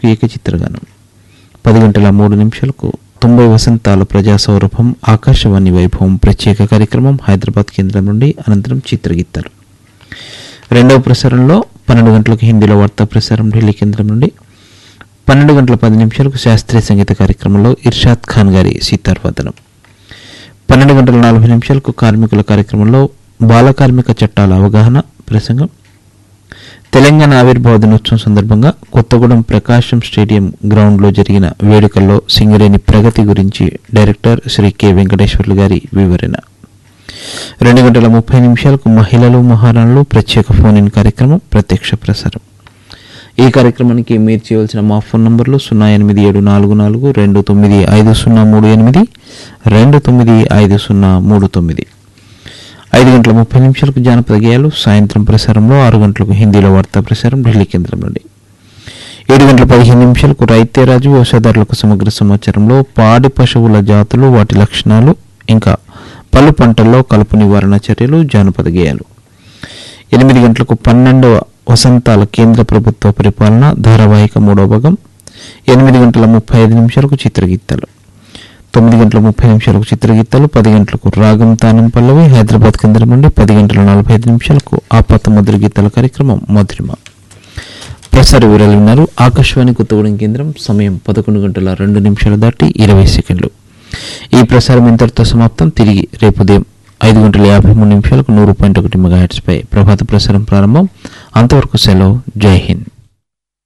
నిమిషాలకు ఏకచిత్రగానం పది గంటల మూడు నిమిషాలకు తొంభై వసంతాల ప్రజా సౌరభం ఆకాశవాణి వైభవం ప్రత్యేక కార్యక్రమం హైదరాబాద్ కేంద్రం నుండి అనంతరం చిత్రగీతాలు రెండవ ప్రసారంలో పన్నెండు గంటలకు హిందీలో వార్తా ప్రసారం ఢిల్లీ కేంద్రం నుండి పన్నెండు గంటల పది నిమిషాలకు శాస్త్రీయ సంగీత కార్యక్రమంలో ఇర్షాద్ ఖాన్ గారి సీతార్వదనం పన్నెండు గంటల నలభై నిమిషాలకు కార్మికుల కార్యక్రమంలో బాల కార్మిక చట్టాల అవగాహన ప్రసంగం తెలంగాణ ఆవిర్భావ దినోత్సవం సందర్భంగా కొత్తగూడెం ప్రకాశం స్టేడియం గ్రౌండ్లో జరిగిన వేడుకల్లో సింగరేణి ప్రగతి గురించి డైరెక్టర్ శ్రీ కె వెంకటేశ్వర్లు గారి వివరణ రెండు గంటల ముప్పై నిమిషాలకు మహిళలు మహారాణులు ప్రత్యేక ఫోన్ ఇన్ కార్యక్రమం ప్రత్యక్ష ప్రసారం ఈ కార్యక్రమానికి మీరు చేయవలసిన మా ఫోన్ నంబర్లు సున్నా ఎనిమిది ఏడు నాలుగు నాలుగు రెండు తొమ్మిది ఐదు సున్నా మూడు ఎనిమిది రెండు తొమ్మిది ఐదు సున్నా మూడు తొమ్మిది ఐదు గంటల ముప్పై నిమిషాలకు జానపద గేయాలు సాయంత్రం ప్రసారంలో ఆరు గంటలకు హిందీలో వార్తా ప్రసారం ఢిల్లీ కేంద్రం నుండి ఏడు గంటల పదిహేను నిమిషాలకు రైతేరాజు వ్యవసాయదారులకు సమగ్ర సమాచారంలో పాడి పశువుల జాతులు వాటి లక్షణాలు ఇంకా పలు పంటల్లో కలుపు నివారణ చర్యలు జానపద గేయాలు ఎనిమిది గంటలకు పన్నెండవ వసంతాల కేంద్ర ప్రభుత్వ పరిపాలన ధారావాహిక మూడవ భాగం ఎనిమిది గంటల ముప్పై ఐదు నిమిషాలకు చిత్రగీతాలు తొమ్మిది గంటల ముప్పై నిమిషాలకు చిత్రగీతాలు పది గంటలకు రాగం తానం పల్లవి హైదరాబాద్ కేంద్రం నుండి పది గంటల నలభై ఐదు నిమిషాలకు ఆపాత మధుర గీతాల కార్యక్రమం మధురిమ ప్రసార వివరాలు విన్నారు ఆకాశవాణి కొత్తగూడెం కేంద్రం సమయం పదకొండు గంటల రెండు నిమిషాలు దాటి ఇరవై సెకండ్లు ఈ ప్రసారం ఇంతటితో సమాప్తం తిరిగి రేపు ఉదయం ఐదు గంటల యాభై మూడు నిమిషాలకు నూరు పాయింట్ ఒకటి మెగాహెట్స్ పై ప్రభాత ప్రసారం ప్రారంభం అంతవరకు సెలవు జై హింద్